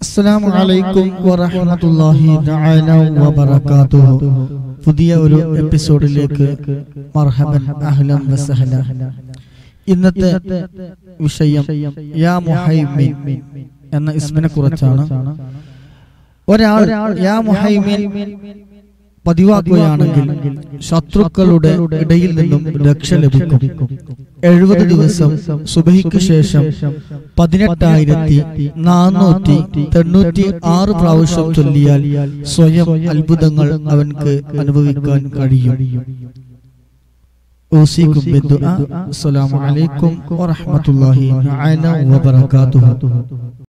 അസ്സലാമു അലൈക്കും വറഹ്മത്തുള്ളാഹി തആല വബറകാതുഹു പുതിയ ഒരു എപ്പിസോഡിലേക്ക് മർഹബൻ അഹ്ലൻ വസഹല ഇന്നത്തെ വിഷയം യാ മുഹൈമിൻ എന്ന ഇസ്മിനെ കുറിച്ചാണ് ഒരാൾ യാ മുഹൈമിൻ പതിവാക്കുകയാണെങ്കിൽ ശത്രുക്കളുടെ ഇടയിൽ നിന്നും രക്ഷ ലഭിക്കും എഴുപത് ദിവസം സുബഹിക്ക് ശേഷം പതിനെട്ടായിരത്തി നാനൂറ്റി തൊണ്ണൂറ്റി ആറ് പ്രാവശ്യം ചൊല്ലിയാൽ സ്വയം അത്ഭുതങ്ങൾ അവൻക്ക് അനുഭവിക്കാൻ കഴിയും ഓസിക്കും ബിദ്ദുആ. അസ്സലാമു അലൈക്കും വറഹ്മത്തുള്ളാഹി തആല വബറകാതുഹു